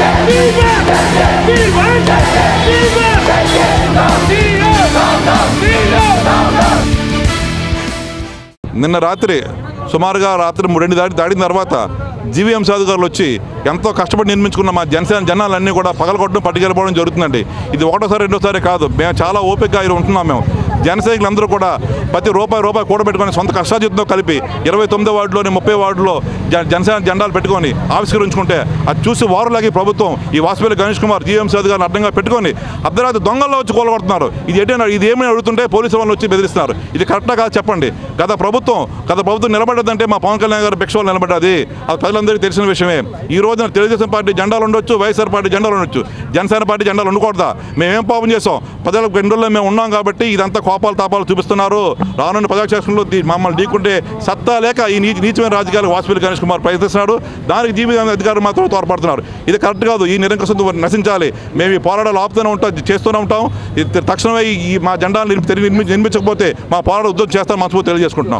నిన్న రాత్రి సుమారుగా రాత్రి రెండు దాటి దాటిన తర్వాత జీవీఎం అధికారులు వచ్చి ఎంతో కష్టపడి నిర్మించుకున్న మా జనసేన జనాలన్నీ కూడా పగలగొట్టడం పట్టుకెళ్ళిపోవడం జరుగుతుందండి ఇది ఒకటోసారి రెండోసారి కాదు మేము చాలా ఓపికగా ఇక్కడ ఉంటున్నాం మేము జన సైనికులందరూ కూడా ప్రతి రూపాయి రూపాయి కూడబెట్టుకొని సొంత కష్టాజితంతో కలిపి ఇరవై తొమ్మిదో వార్డులోని ముప్పై వార్డులో జ జనసేన జెండాలు పెట్టుకొని ఆవిష్కరించుకుంటే అది చూసి వారులాగి ప్రభుత్వం ఈ వాసుపల్లి గణేష్ కుమార్ జీఎంసీ అధికారులు అడ్డంగా పెట్టుకొని అర్ధరాత్రి దొంగల్లో వచ్చి కూలగొడుతున్నారు ఇది ఏంటంటే ఇది ఏమని అడుగుతుంటే పోలీసు వాళ్ళు వచ్చి బెదిరిస్తున్నారు ఇది కరెక్టా కాదు చెప్పండి గత ప్రభుత్వం గత ప్రభుత్వం నిలబడ్డదంటే మా పవన్ కళ్యాణ్ గారు భిక్ష వాళ్ళు నిలబడ్డది అది ప్రజలందరికీ తెలిసిన విషయమే ఈ రోజున తెలుగుదేశం పార్టీ జెండాలు ఉండొచ్చు వైఎస్ఆర్ పార్టీ జెండాలు ఉండొచ్చు జనసేన పార్టీ జెండాలు ఉండకూడదా మేమేం పాపం చేసాం ప్రజలకు రెండు రోజుల్లో మేము ఉన్నాం కాబట్టి ఇదంతా కోపాలు తాపాలు చూపిస్తున్నారు రానున్న ప్రజాక్షేత్రంలో దీ- మమ్మల్ని ఢీకుంటే సత్తా లేక ఈ నీచ నీచమైన రాజకీయాలకు వాసుపల్లి గణేష్ కుమార్ ప్రయత్నిస్తున్నాడు దానికి జీవిత అధికారులు మాత్రం తోడ్పడుతున్నారు ఇది కరెక్ట్ కాదు ఈ నిరంకుశం నశించాలి మేము ఈ పోరాటాలు ఆపుతూనే ఉంటాం చేస్తూనే ఉంటాం ఇది తక్షణమే ఈ- ఈ మా జెండాలు నిర్మి- నిర్మి- నిర్మించకపోతే మా పోరాట ఉద్యోగం చేస్తామని మనస్ఫూర్తి తెలియజేసుకుంటున్నాం